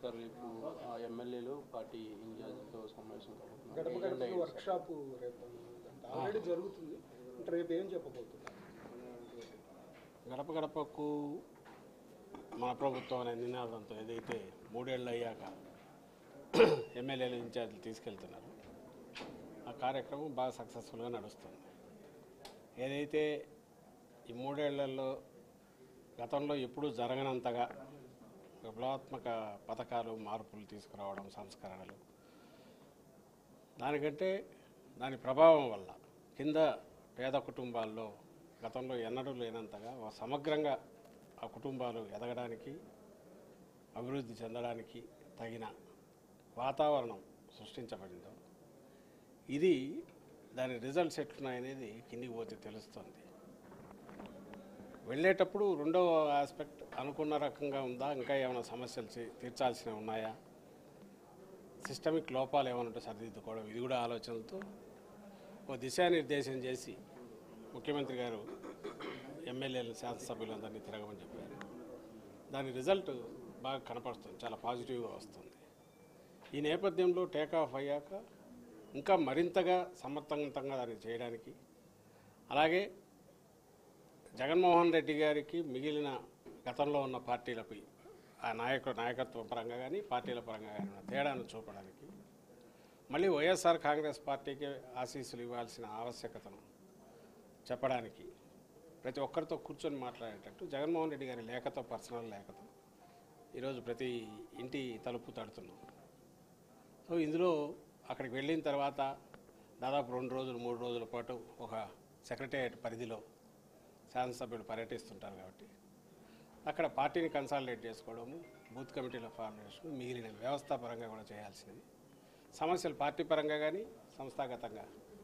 Sir రేపు ఆ ఎమ్మెల్యేలు పార్టీ ఇన్ఛార్జ్తో సమావేశం గడప కాబోతున్నారు. గడపకి వర్క్ షాప్ రేపు ఆల్రెడీ జరుగుతుంది అంటే రేపు ఏం చెప్పబోతున్నారు గడప గడపకు మన ప్రభుత్వం అనే నినాదంతో ఏదైతే మూడేళ్ళు అయ్యాక ఎమ్మెల్యేలు ఇన్ఛార్జీలు తీసుకెళ్తున్నారు ఆ కార్యక్రమం బాగా సక్సెస్ఫుల్గా నడుస్తుంది ఏదైతే ఈ మూడేళ్లలో గతంలో ఎప్పుడూ జరగనంతగా విప్లవాత్మక పథకాలు మార్పులు తీసుకురావడం సంస్కరణలు దానికంటే దాని ప్రభావం వల్ల కింద పేద కుటుంబాల్లో గతంలో ఎన్నడూ లేనంతగా ఒక సమగ్రంగా ఆ కుటుంబాలు ఎదగడానికి అభివృద్ధి చెందడానికి తగిన వాతావరణం సృష్టించబడిందో ఇది దాని రిజల్ట్స్ ఎట్లున్నాయనేది కిందికి పోతే తెలుస్తుంది వెళ్ళేటప్పుడు రెండవ ఆస్పెక్ట్ అనుకున్న రకంగా ఉందా ఇంకా ఏమైనా సమస్యలు తీ- తీర్చాల్సినవి ఉన్నాయా సిస్టమిక్ లోపాలు ఏమైనా ఉంటే సరిదిద్దుకోవడం ఇది కూడా ఆలోచనలతో ఓ దిశానిర్దేశం చేసి ముఖ్యమంత్రి గారు ఎమ్మెల్యేలు శాసనసభ్యులందరినీ తిరగమని చెప్పారు దాని రిజల్ట్ బాగా కనపడుతుంది చాలా పాజిటివ్గా వస్తుంది ఈ నేపథ్యంలో టేక్ ఆఫ్ అయ్యాక ఇంకా మరింతగా సమర్థవంతంగా దాన్ని చేయడానికి అలాగే జగన్మోహన్ రెడ్డి గారికి మిగిలిన గతంలో ఉన్న పార్టీలపై ఆ నాయక నాయకత్వ పరంగా కానీ పార్టీల పరంగా కానీ ఉన్న తేడాను చూపడానికి మళ్ళీ వైఎస్ఆర్ కాంగ్రెస్ పార్టీకి ఆశీస్సులు ఇవ్వాల్సిన ఆవశ్యకతను చెప్పడానికి ప్రతి ఒక్కరితో కూర్చొని మాట్లాడేటట్టు జగన్మోహన్ రెడ్డి గారి లేఖతో పర్సనల్ లేఖతో ఈరోజు ప్రతి ఇంటి తలుపు తడుతున్నాం సో ఇందులో అక్కడికి వెళ్ళిన తర్వాత దాదాపు రెండు రోజులు మూడు రోజుల పాటు ఒక సెక్రటేరియట్ పరిధిలో శాసనసభ్యులు పర్యటిస్తుంటారు కాబట్టి అక్కడ పార్టీని కన్సాలిడేట్ చేసుకోవడము బూత్ కమిటీల ఫార్మేషన్ మిగిలిన వ్యవస్థాపరంగా కూడా చేయాల్సినవి సమస్యలు పార్టీ పరంగా కానీ సంస్థాగతంగా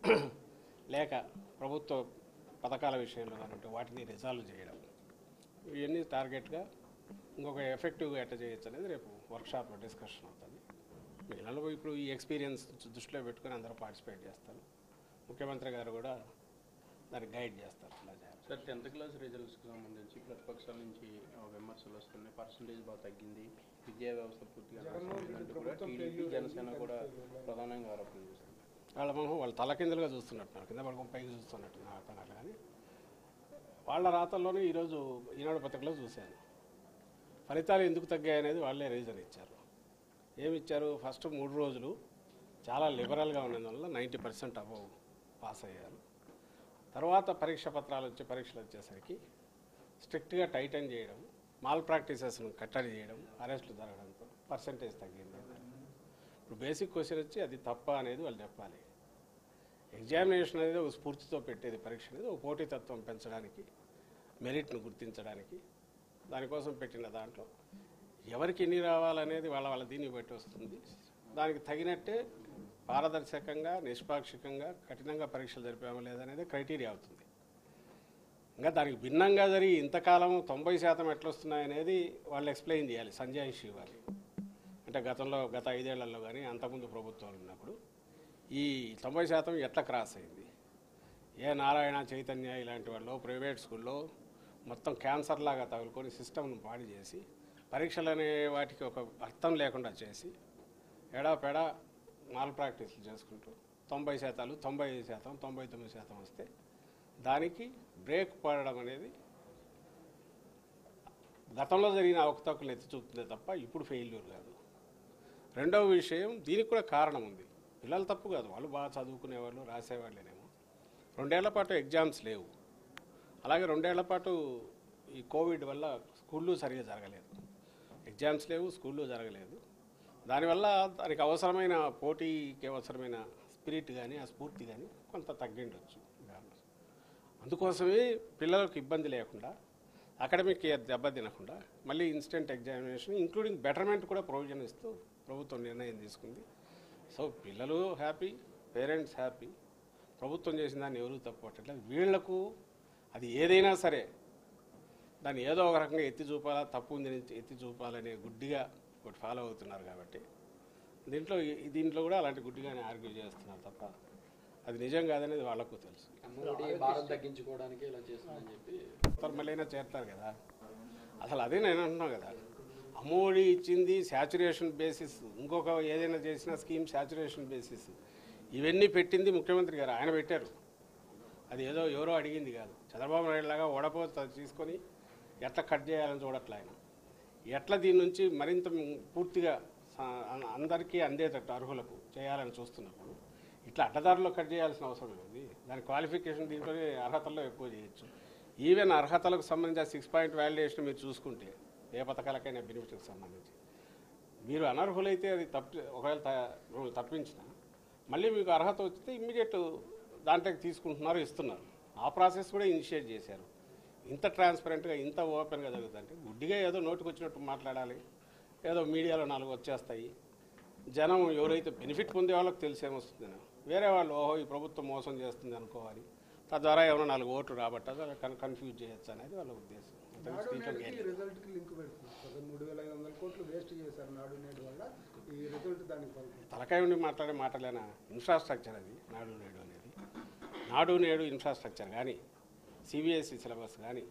లేక ప్రభుత్వ పథకాల విషయంలో కానీ ఉంటే వాటిని రిజాల్వ్ చేయడం ఇవన్నీ టార్గెట్గా ఇంకొక ఎఫెక్టివ్గా ఎట్ట చేయొచ్చు అనేది రేపు వర్క్షాప్లో డిస్కషన్ అవుతుంది మిగిలిన ఇప్పుడు ఈ ఎక్స్పీరియన్స్ దృష్టిలో పెట్టుకొని అందరూ పార్టిసిపేట్ చేస్తారు ముఖ్యమంత్రి గారు కూడా దానికి గైడ్ చేస్తారు ఇలా చేయాలి సార్ టెన్త్ క్లాస్ రిజల్ట్స్కి సంబంధించి ప్రతిపక్షాల నుంచి ఆ, విమర్శలు వస్తున్నాయి పర్సంటేజ్ బాగా తగ్గింది విద్యా వ్యవస్థ పూర్తిగా నాశనమైందంటూ కూడా టీడీపీ జనసేన కూడా ప్రధానంగా ఆరోపణలు చేస్తుంది వాళ్ళ మొహం వాళ్ళు తలకిందులుగా చూస్తున్నట్టున్నారు కింద పడుకొని పైకి చూస్తున్నట్టు నా అర్థం కాదు కానీ వాళ్ళ రాతల్లోనే ఈరోజు ఈనాడు పత్రికలో చూశాను ఫలితాలు ఎందుకు తగ్గాయి అనేది వాళ్ళే రీజన్ ఇచ్చారు ఏమి ఇచ్చారు ఫస్ట్ మూడు రోజులు చాలా లిబరల్గా ఉన్నందువల్ల నైంటీ పర్సెంట్ అబవ్ పాస్ అయ్యారు తర్వాత పరీక్ష పత్రాలు వచ్చి పరీక్షలు వచ్చేసరికి స్ట్రిక్ట్గా టైటన్ చేయడం మాల్ ప్రాక్టీసెస్ను కట్టడి చేయడం అరెస్టులు జరగడంతో పర్సంటేజ్ తగ్గింది ఇప్పుడు బేసిక్ క్వశ్చన్ వచ్చి అది తప్ప అనేది వాళ్ళు చెప్పాలి ఎగ్జామినేషన్ అనేది ఒక స్ఫూర్తితో పెట్టేది పరీక్ష అనేది ఒక పోటీతత్వం పెంచడానికి మెరిట్ను గుర్తించడానికి దానికోసం పెట్టిన దాంట్లో ఎవరికి ఎన్ని రావాలనేది వాళ్ళ వాళ్ళ దీన్ని బట్టి వస్తుంది దానికి తగినట్టే పారదర్శకంగా నిష్పాక్షికంగా కఠినంగా పరీక్షలు జరిపామా లేదనేది క్రైటీరియా అవుతుంది ఇంకా దానికి భిన్నంగా జరిగి ఇంతకాలం తొంభై శాతం ఎట్లొస్తున్నాయనేది వాళ్ళు ఎక్స్ప్లెయిన్ చేయాలి సంజాయిషి ఇవ్వాలి అంటే గతంలో గత ఐదేళ్లలో కానీ అంతకుముందు ప్రభుత్వాలు ఉన్నప్పుడు ఈ తొంభై శాతం ఎట్లా క్రాస్ అయింది ఏ నారాయణ చైతన్య ఇలాంటి వాళ్ళు ప్రైవేట్ స్కూల్లో మొత్తం క్యాన్సర్ లాగా తగులుకొని సిస్టమ్ను పాడి చేసి పరీక్షలు అనే వాటికి ఒక అర్థం లేకుండా చేసి ఎడాపెడా మాల్ ప్రాక్టీస్లు చేసుకుంటూ తొంభై శాతాలు తొంభై ఐదు శాతం తొంభై తొమ్మిది శాతం వస్తే దానికి బ్రేక్ పడడం అనేది గతంలో జరిగిన అవకతవకలు ఎత్తి చూపుతుందే తప్ప ఇప్పుడు ఫెయిల్యూర్ కాదు రెండవ విషయం దీనికి కూడా కారణం ఉంది పిల్లలు తప్పు కాదు వాళ్ళు బాగా చదువుకునేవాళ్ళు రాసేవాళ్ళేనేమో రెండేళ్ల పాటు ఎగ్జామ్స్ లేవు అలాగే రెండేళ్ల పాటు ఈ కోవిడ్ వల్ల స్కూళ్ళు సరిగా జరగలేదు ఎగ్జామ్స్ లేవు స్కూళ్ళు జరగలేదు దానివల్ల దానికి అవసరమైన పోటీకి అవసరమైన స్పిరిట్ కానీ ఆ స్ఫూర్తి కానీ కొంత తగ్గిండొచ్చు అందుకోసమే పిల్లలకు ఇబ్బంది లేకుండా అకాడమిక్ ఇయర్ దెబ్బ తినకుండా మళ్ళీ ఇన్స్టెంట్ ఎగ్జామినేషన్ ఇంక్లూడింగ్ బెటర్మెంట్ కూడా ప్రొవిజన్ ఇస్తూ ప్రభుత్వం నిర్ణయం తీసుకుంది సో పిల్లలు హ్యాపీ పేరెంట్స్ హ్యాపీ ప్రభుత్వం చేసిన దాన్ని ఎవరు తప్పట్లేదు వీళ్లకు అది ఏదైనా సరే దాన్ని ఏదో ఒక రకంగా ఎత్తి చూపాలా తప్పు ఉంది నుంచి ఎత్తి చూపాలనే గుడ్డిగా ఒకటి ఫాలో అవుతున్నారు కాబట్టి దీంట్లో ఈ- దీంట్లో కూడా అలాంటి గుడ్డిగానే ఆర్గ్యూ చేస్తున్నారు తప్ప అది నిజం కాదనేది వాళ్ళకు తెలుసు అమ్మఒడి భారం తగ్గించుకోవడానికి ఇలా చేస్తుందని చెప్పి ఉత్తర మళ్ళీ అయినా చేరుతారు కదా అసలు అదే నేను అంటున్నాను కదా అమోడి ఇచ్చింది శాచురేషన్ బేసిస్ ఇంకొక ఏదైనా చేసిన స్కీమ్ శాచురేషన్ బేసిస్ ఇవన్నీ పెట్టింది ముఖ్యమంత్రి గారు ఆయన పెట్టారు అది ఏదో ఎవరో అడిగింది కాదు చంద్రబాబు నాయుడు లాగా వడపో తీసుకొని ఎట్లా కట్ చేయాలని చూడట్లే ఆయన ఎట్లా దీని నుంచి మరింత పూర్తిగా స- అ- అందరికీ అందేటట్టు అర్హులకు చేయాలని చూస్తున్నప్పుడు ఇట్లా అడ్డదారులో కట్ చేయాల్సిన అవసరం లేదు దాని క్వాలిఫికేషన్ దీంట్లోనే అర్హతల్లో ఎక్కువ చేయొచ్చు ఈవెన్ అర్హతలకు సంబంధించిన సిక్స్ పాయింట్ వాల్యుయేషన్ మీరు చూసుకుంటే ఏ పథకాలకైనా బెనిఫిట్కి సంబంధించి మీరు అనర్హులైతే అది తప్పి ఒకవేళ త- రూల్ తప్పించిన మళ్ళీ మీకు అర్హత వచ్చితే ఇమ్మీడియట్ దాంట్లోకి తీసుకుంటున్నారు ఇస్తున్నారు ఆ ప్రాసెస్ కూడా ఇనిషియేట్ చేశారు ఇంత ట్రాన్స్పరెంట్గా ఇంత ఓపెన్గా జరుగుతుందంటే గుడ్డిగా ఏదో నోటికి వచ్చినట్టు మాట్లాడాలి ఏదో మీడియాలో నాలుగు వచ్చేస్తాయి జనం ఎవరైతే బెనిఫిట్ పొందే వాళ్ళకి తెలిసేమొస్తుందని వేరే వాళ్ళు ఓహో ఈ ప్రభుత్వం మోసం చేస్తుంది అనుకోవాలి తద్వారా ఏమైనా నాలుగు ఓట్లు రాబట్టదు అలా కన్ కన్ఫ్యూజ్ చేయొచ్చు అనేది వాళ్ళ ఉద్దేశం అంతకు నాడు దీంట్లో నేడుకి ఏం ఈ లేదు. రిజల్ట్కి లింక్ పెడుతున్నారు సార్ మూడు వేల ఐదు వందల కోట్లు వేస్ట్ చేశారు నాడు నేడు వల్ల ఈ రిజల్ట్ దానికి పడుతుంది తలకాయ ఉండి మాట్లాడే మాటలేనా ఇన్ఫ్రాస్ట్రక్చర్ అది నాడు నేడు అనేది నాడు నేడు ఇన్ఫ్రాస్ట్రక్చర్ కానీ సిబిఎస్ఈ సిలబస్ కానీ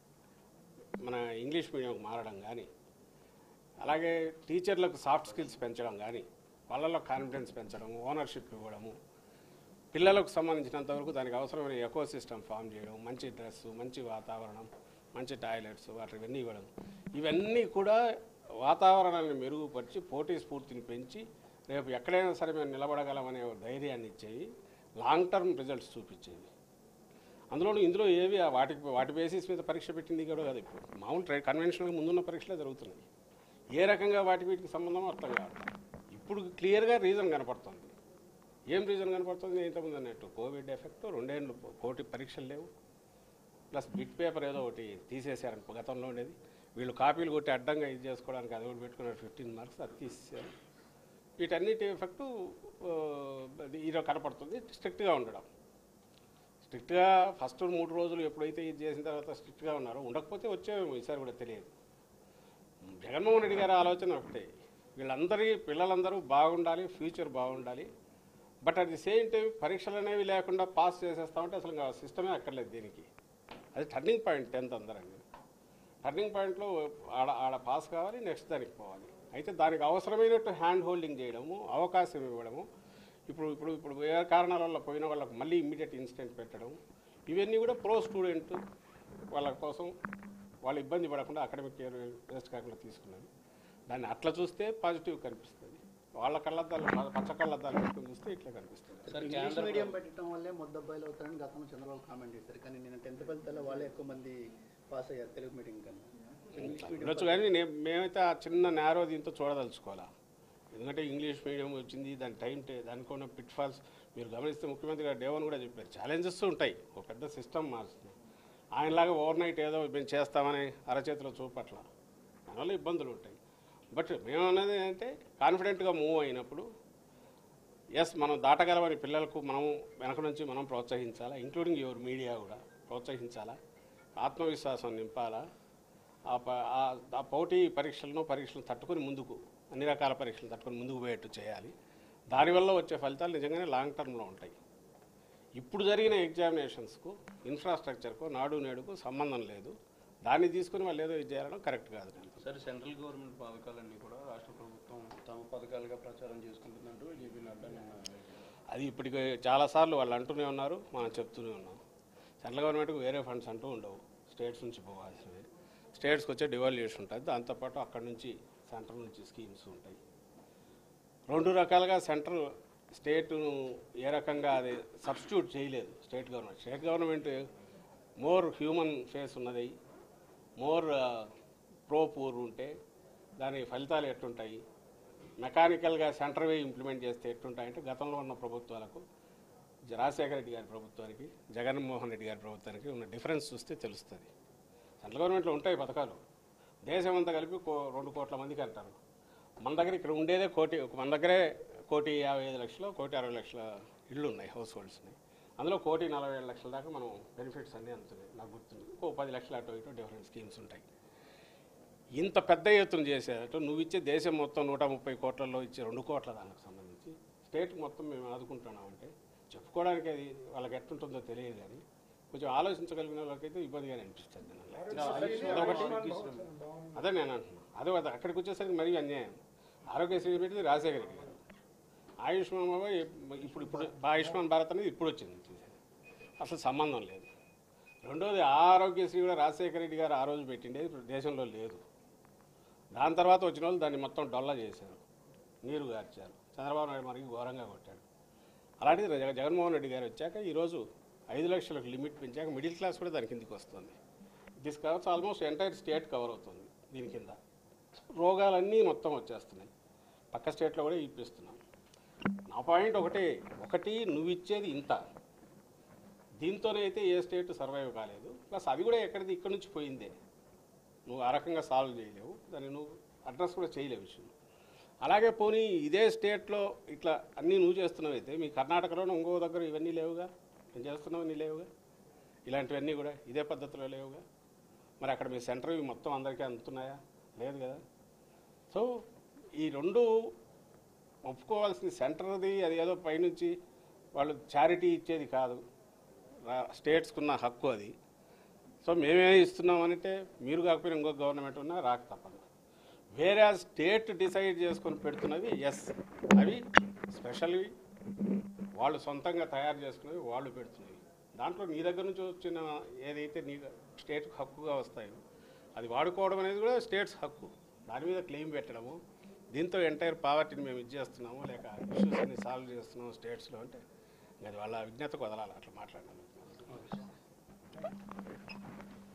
మన ఇంగ్లీష్ మీడియంకి మారడం కానీ అలాగే టీచర్లకు సాఫ్ట్ స్కిల్స్ పెంచడం కానీ వాళ్ళలో కాన్ఫిడెన్స్ పెంచడం ఓనర్షిప్ ఇవ్వడము పిల్లలకు సంబంధించినంత వరకు దానికి అవసరమైన ఎకో సిస్టమ్ ఫామ్ చేయడం మంచి డ్రెస్ మంచి వాతావరణం మంచి టాయిలెట్స్ వాటర్ ఇవన్నీ ఇవ్వడం ఇవన్నీ కూడా వాతావరణాన్ని మెరుగుపరిచి పోటీ స్ఫూర్తిని పెంచి రేపు ఎక్కడైనా సరే మేము నిలబడగలమనే ఒక ధైర్యాన్ని ఇచ్చేవి లాంగ్ టర్మ్ రిజల్ట్స్ చూపించేవి అందులోనూ ఇందులో ఏవి ఆ వాటి వాటి బేసిస్ మీద పరీక్ష పెట్టింది కూడా కాదు ఇప్పుడు మామూలు ట్రై కన్వెన్షనల్గా ముందున్న పరీక్షలే జరుగుతున్నాయి ఏ రకంగా వాటి వీటికి సంబంధం అర్థం కాదు ఇప్పుడు క్లియర్గా రీజన్ కనపడుతుంది ఏం రీజన్ కనపడుతుంది నేను ఇంతకుముందు అన్నట్టు కోవిడ్ ఎఫెక్ట్ రెండేళ్ళు కోటి పరీక్షలు లేవు ప్లస్ బిట్ పేపర్ ఏదో ఒకటి తీసేశారు గతంలో ఉండేది వీళ్ళు కాపీలు కొట్టి అడ్డంగా ఇది చేసుకోవడానికి అది ఒకటి పెట్టుకున్నారు ఫిఫ్టీన్ మార్క్స్ అది తీసేశారు వీటన్నిటి ఎఫెక్టు ఈరోజు కనపడుతుంది స్ట్రిక్ట్గా ఉండడం స్ట్రిక్ట్గా ఫస్ట్ మూడు రోజులు ఎప్పుడైతే ఇది చేసిన తర్వాత స్ట్రిక్ట్గా ఉన్నారో ఉండకపోతే వచ్చేమో ఈసారి కూడా తెలియదు జగన్మోహన్ రెడ్డి గారి ఆలోచన ఒకటే వీళ్ళందరి పిల్లలందరూ బాగుండాలి ఫ్యూచర్ బాగుండాలి but at the same time పరీక్షలు అనేవి లేకుండా పాస్ చేసేస్తామంటే అసలు ఇంకా సిస్టమే అక్కర్లేదు దీనికి అది టర్నింగ్ పాయింట్ టెన్త్ అందరండి టర్నింగ్ పాయింట్లో ఆడ ఆడ పాస్ కావాలి నెక్స్ట్ దానికి పోవాలి అయితే దానికి అవసరమైనట్టు హ్యాండ్ హోల్డింగ్ చేయడము అవకాశం ఇవ్వడము ఇప్పుడు ఇప్పుడు ఇప్పుడు ఏ కారణాల వల్ల పోయిన వాళ్ళకు మళ్ళీ ఇమ్మీడియట్ ఇన్సిడెంట్ పెట్టడం ఇవన్నీ కూడా ప్రో స్టూడెంట్ వాళ్ళ కోసం వాళ్ళు ఇబ్బంది పడకుండా అకాడమిక్ ఇయర్ వేస్ట్ కాకుండా తీసుకున్నది దాన్ని అట్లా చూస్తే పాజిటివ్ కనిపిస్తుంది వాళ్ళ కళ్ళద్దాలు పచ్చ కళ్ళద్దాలు పెట్టుకుని చూస్తే ఇట్లా కనిపిస్తుంది సార్ ఇంగ్లీష్ కేంద్ర మీడియం పెట్టడం వల్లే మొద్దబ్బాయిలు అవుతారని గతంలో చంద్రబాబు కామెంట్ చేశారు కానీ నేను టెన్త్ ఫలితాల్లో వాళ్ళే ఎక్కువ మంది పాస్ అయ్యారు తెలుగు మీడియం కన్నా ఇంగ్లీష్ మీడియం ఉండొచ్చు కానీ నే- మేమైతే ఆ చిన్న నేరో దీంతో చూడదలుచుకోవాలా ఎందుకంటే ఇంగ్లీష్ మీడియం వచ్చింది దాని టైం టే దానికి ఉన్న పిట్ ఫాల్స్ మీరు గమనిస్తే ముఖ్యమంత్రి గారు డేవన్ కూడా చెప్పారు ఛాలెంజెస్ ఉంటాయి ఒక పెద్ద సిస్టమ్ మారుస్తుంది ఆయనలాగా ఓవర్ నైట్ ఏదో మేము చేస్తామని అరచేతిలో చూపట్ల దానివల్ల ఇబ్బందులు ఉంటాయి బట్ మేము అన్నది ఏంటంటే కాన్ఫిడెంట్గా మూవ్ అయినప్పుడు ఎస్ మనం దాటగలమని పిల్లలకు మనం వెనక నుంచి మనం ప్రోత్సహించాలా ఇంక్లూడింగ్ యువర్ మీడియా కూడా ప్రోత్సహించాలా ఆత్మవిశ్వాసం నింపాలా ఆ ప- ఆ- ఆ పోటీ పరీక్షలను పరీక్షలను తట్టుకొని ముందుకు అన్ని రకాల పరీక్షలు తట్టుకొని ముందుకు పోయేట్టు చేయాలి దానివల్ల వచ్చే ఫలితాలు నిజంగానే లాంగ్ టర్మ్లో ఉంటాయి ఇప్పుడు జరిగిన ఎగ్జామినేషన్స్కు ఇన్ఫ్రాస్ట్రక్చర్కు నాడు నేడుకు సంబంధం లేదు దాన్ని తీసుకుని వాళ్ళు ఏదో ఇది చేయాలనో కరెక్ట్ కాదు నేను సార్ సెంట్రల్ గవర్నమెంట్ పథకాలన్నీ కూడా రాష్ట్ర ప్రభుత్వం తమ పథకాలుగా ప్రచారం చేసుకుంటుందంటూ జేపీ నడ్డా నిన్న అది ఇప్పటికి చాలాసార్లు వాళ్ళు అంటూనే ఉన్నారు మనం చెప్తూనే ఉన్నాం సెంట్రల్ గవర్నమెంట్కి వేరే ఫండ్స్ అంటూ ఉండవు స్టేట్స్ నుంచి పోవాల్సినవి స్టేట్స్కి వచ్చే డివాల్యూషన్ ఉంటుంది దాంతోపాటు అక్కడ నుంచి సెంట్రల్ నుంచి స్కీమ్స్ ఉంటాయి రెండు రకాలుగా సెంట్రల్ స్టేట్ను ఏ రకంగా అది సబ్స్టిట్యూట్ చేయలేదు state government state government more human face ఉన్నది మోర్ ప్రో పూర్ ఉంటే దాని ఫలితాలు ఎట్టుంటాయి మెకానికల్గా సెంటర్ వే ఇంప్లిమెంట్ చేస్తే ఎట్టుంటాయంటే గతంలో ఉన్న ప్రభుత్వాలకు రాజశేఖర రెడ్డి గారి ప్రభుత్వానికి జగన్మోహన్ రెడ్డి గారి ప్రభుత్వానికి ఉన్న డిఫరెన్స్ చూస్తే తెలుస్తుంది సెంట్రల్ గవర్నమెంట్లో ఉంటాయి పథకాలు దేశం అంతా కలిపి కో రెండు కోట్ల మందికి అంటారు మన దగ్గర ఇక్కడ ఉండేదే కోటి ఒక మన దగ్గరే కోటి యాభై ఐదు లక్షలు కోటి అరవై లక్షల ఇళ్ళు ఉన్నాయి హౌస్ హోల్డ్స్ ఉన్నాయి అందులో కోటి నలభై ఏడు లక్షల దాకా మనం బెనిఫిట్స్ అన్నీ అందుతున్నాయి నాకు గుర్తుంది ఇంకో పది లక్షల అటు ఇటు డిఫరెంట్ స్కీమ్స్ ఉంటాయి ఇంత పెద్ద ఎత్తున చేసేటట్టు నువ్వు ఇచ్చే దేశం మొత్తం నూట ముప్పై కోట్లలో ఇచ్చే రెండు కోట్ల దానికి సంబంధించి స్టేట్ మొత్తం మేము ఆదుకుంటున్నామంటే చెప్పుకోవడానికి అది వాళ్ళకి ఎట్టుంటుందో తెలియదు కానీ కొంచెం ఆలోచించగలిగిన వాళ్ళకైతే ఇబ్బందిగానే అనిపిస్తుంది నాకు. అదొకటి అదే నేను అంటున్నా అదే అది అక్కడికి వచ్చేసరికి మరీ అన్యాయం ఆరోగ్యశ్రీ పెట్టింది రాజశేఖర రెడ్డి గారు ఆయుష్మాన్ బాబా ఇప్పుడు ఇప్పుడు ఆయుష్మాన్ భారత్ అనేది ఇప్పుడు వచ్చింది అసలు సంబంధం లేదు రెండోది ఆ ఆరోగ్యశ్రీ కూడా రాజశేఖర రెడ్డి గారు ఆ రోజు పెట్టిండేది ఇప్పుడు దేశంలో లేదు దాని తర్వాత వచ్చిన వాళ్ళు దాన్ని మొత్తం డొల్లా చేశారు నీరు గార్చారు చంద్రబాబు నాయుడు మనకి ఘోరంగా కొట్టాడు అలాంటిది జగ- జగన్మోహన్ రెడ్డి గారు వచ్చాక ఈరోజు ఐదు లక్షలకు లిమిట్ పెంచాక మిడిల్ క్లాస్ కూడా దాని కిందికి వస్తుంది this covers almost entire state cover అవుతుంది దీని కింద రోగాలన్నీ మొత్తం వచ్చేస్తున్నాయి పక్క స్టేట్లో కూడా ఇప్పిస్తున్నాం నా పాయింట్ ఒకటే ఒకటి నువ్వు ఇచ్చేది ఇంత దీంతోనే అయితే ఏ స్టేట్ సర్వైవ్ కాలేదు ప్లస్ అది కూడా ఎక్కడిది ఇక్కడ నుంచి పోయిందే నువ్వు ఆ రకంగా సాల్వ్ చేయలేవు దాన్ని నువ్వు అడ్రస్ కూడా చేయలేవు విషయం అలాగే పోనీ ఇదే స్టేట్లో ఇట్లా అన్నీ నువ్వు చేస్తున్నావు అయితే మీ కర్ణాటకలోనే ఇంకో దగ్గర ఇవన్నీ లేవుగా నేను చేస్తున్నావు లేవుగా ఇలాంటివన్నీ కూడా ఇదే పద్ధతిలో లేవుగా మరి అక్కడ మీ సెంటర్ ఇవి మొత్తం అందరికీ అందుతున్నాయా లేదు కదా సో ఈ రెండు ఒప్పుకోవాల్సింది సెంటర్ది అది ఏదో పైనుంచి వాళ్ళు చారిటీ ఇచ్చేది కాదు రా- స్టేట్స్కున్న హక్కు అది సో మేమే ఇస్తున్నాం అంటే మీరు కాకపోయినా ఇంకొక గవర్నమెంట్ ఉన్నా రాక తప్పదు వేరే స్టేట్ డిసైడ్ చేసుకొని పెడుతున్నవి ఎస్ అవి స్పెషల్వి వాళ్ళు సొంతంగా తయారు చేసుకునేవి వాళ్ళు పెడుతున్నవి దాంట్లో నీ దగ్గర నుంచి వచ్చిన ఏదైతే నీ స్టేట్కి హక్కుగా వస్తాయో అది వాడుకోవడం అనేది కూడా స్టేట్స్ హక్కు దాని మీద క్లెయిమ్ పెట్టడము దీంతో ఎంటైర్ పావర్టీని మేము ఇది చేస్తున్నాము లేక ఇష్యూస్ అన్ని సాల్వ్ చేస్తున్నాము స్టేట్స్లో అంటే ఇంకా అది వాళ్ళ విజ్ఞతకు వదలాలి అట్లా మాట్లాడినాము